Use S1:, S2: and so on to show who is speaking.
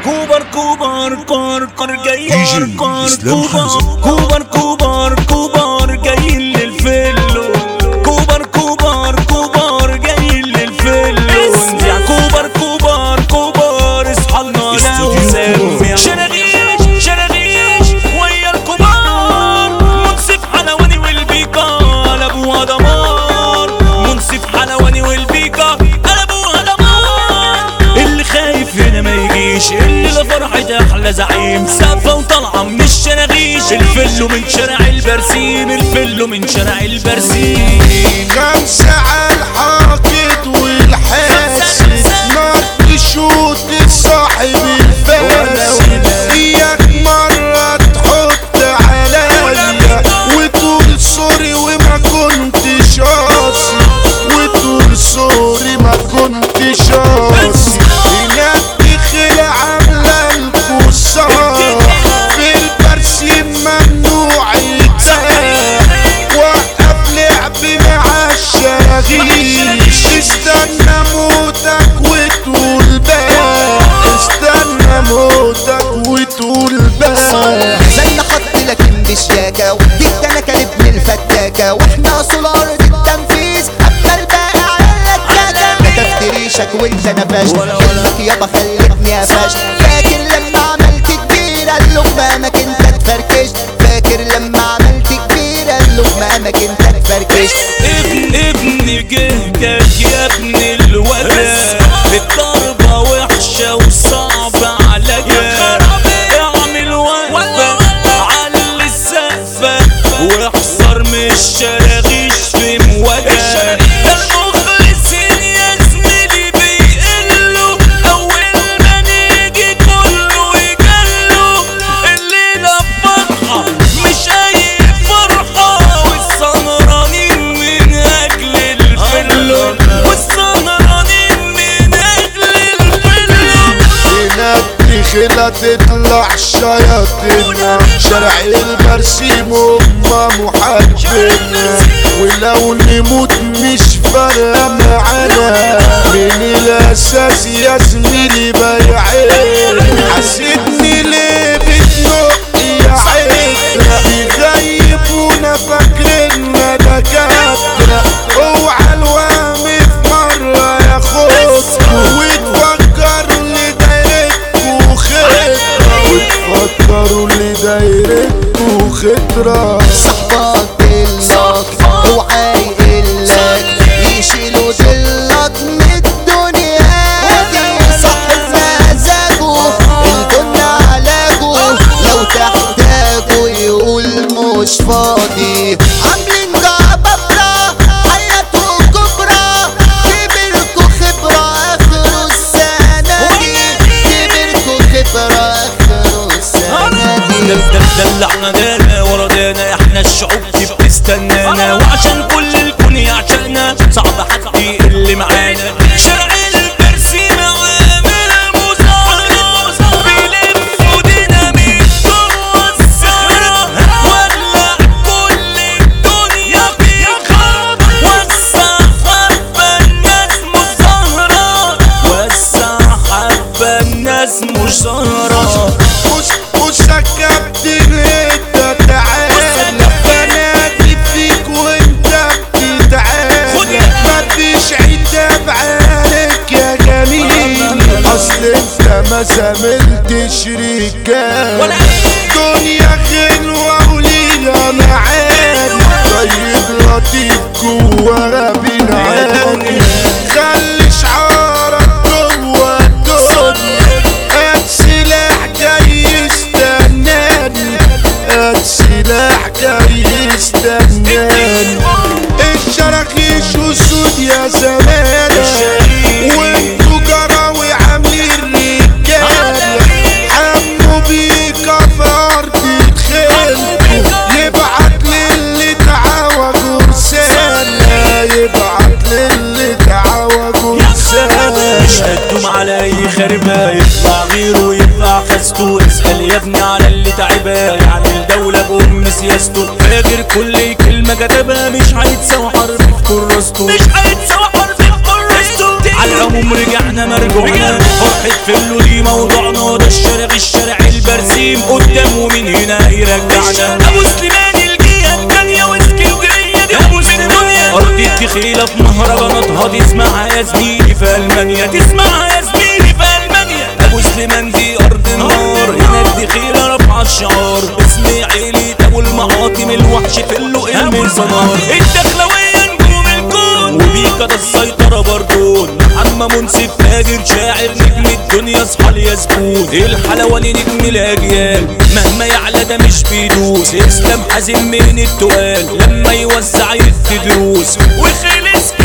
S1: كوبر كوبر كور كور جاي
S2: دي جي
S1: كور
S2: إسلام
S1: كوبر
S2: حمزة.
S1: كوبر كوبر كوبر جايين للفلو كوبر كوبر كوبر جايين للفلو يا كوبر كوبر كوبر اصحى لنا
S2: استوديو كوبر.
S1: شراغيش شراغيش ويا الكبار منصف حلواني والبيكا قلبوها دمار منصف حلواني والبيكا قلبوها دمار اللي خايف هنا ما يجيش اللي لفرحة احلى زعيم سافة وطالعة من الشراغيش الفلو من شارع البرسيم الفلو من شارع البرسيم
S3: خمسة على الحاقد والحاسد نار تشوت صاحب الفاسد اياك مرة تحط عليا وتقول سوري وما كنتش قاصد وتقول سوري ما كنتش قاصد هناك دخل عاملة الكسار في البرسيم ممنوع يتسال وقف لعب مع الشراغيش استنى موتك وتقول بقى استنى موتك وتقول بقى
S4: زي خط لكن بشياكة وديك انا كلب من الفتاكة واحنا اصول ارض التنفيذ ابقى الباقي على اللكاكة كتبت ريشك وانت نفشت حلمك يابا خلتني افشت فاكر لما عملت كبيرة اللقمة انت اتفركشت فاكر لما عملت كبيرة اللقمة انت اتفركشت
S1: ابن ابن جهدك يا ابن الولد الضربة وحشة وصعبة عليا اعمل وقفة على السقفة واحذر من الشراغيش في مواجهة ده المخلصين يا زميلي بيقلوا أول ما نيجي كله يجلوا الليلة فرحة مش أي فرحة والسهرانين من أجل الفلو والسهرانين من أجل الفلو
S3: هناك دخلة تطلع شياطينا شارع البرسيم هما محبنا ولو نموت مش فارقة معانا من الأساس يا زميلي بايعين حسيتني ليه بتنق يا عترة بيغيبونا فاكريننا دكاترة اوعى الوهم في مرة ياخدكوا وتفكروا اللي دايرتكوا خطرة وتفكروا اللي دايرتكوا خطرة
S4: صحبك دلك اوعى يقلك يشيلوا دلك من الدنيا دي صاحب مزاجه البن علاجه لو تحتاجه يقول مش فاضي عاملين جبابرة حياته كبرى كبركوا خبرة اخره السنة دي كبركوا خبرة اخره السنة دي
S1: دلعنا دانا ورا دانا احنا الشعوب دي بتستنانا وعشان كل الكون يعشقنا صعب حد يقل معانا شارع البرسيم عامل مظاهرة بيلفوا ديناميت جوه السهرة ولع كل الدنيا بيخرب وسع حبة الناس مظاهرة وسع حبة الناس مش زهرة
S3: مش مش كابتن انت تعالى بنادي فيك وانت بتتعالى مفيش عتاب عليك يا جميل اصل انت ما زملتش رجال دنيا خلوة وليها معاني طيب لطيف جواها بنعاني خلي شعارك جوا الدنيا هات سلاح جاي يستناني هات سلاح جاي يستناني الشراكيش وسود يا زمانة وانتو جراوي عاملين رجالة حموا بيك في ارض تخيلكوا يبعت للي تعوجوا رسالة يبعت للي تعوجوا رسالة
S1: مش هتدوم على اي خربة يطلع غيره يبقى خسته اسأل يا ابني على اللي تعبها يعني الدولة بأم سياسته فاكر كل كلمة كتبها مش هيتساوى حرف في كراسته مش هيتساوى حرف في كراسته على العموم رجعنا مرجوعنا فرحة فلو دي موضوعنا ده الشغل مين قدام ومين هنا هيرجعنا ابو سليمان الجيه التانية واسكندرية دي ابو الدنيا ارض الدخيلة في مهرجاناتها تسمعها يا زميلي في المانيا تسمعها يا زميلي في المانيا ابو سليمان دي ارض النار هنا الدخيلة رفع الشعار اسمي عيلي ابو المعاطم الوحش في اللقم المنصنار الدخلوية نجوم الكون وبيكا ده السيطرة بردون محمد منصف تاجر شاعر نجم الدنيا اصحى يا زبون الحلواني نجم الاجيال مهما يعلى ده مش بيدوس اسلام حازم من التقال لما يوزع يدي دروس وخلص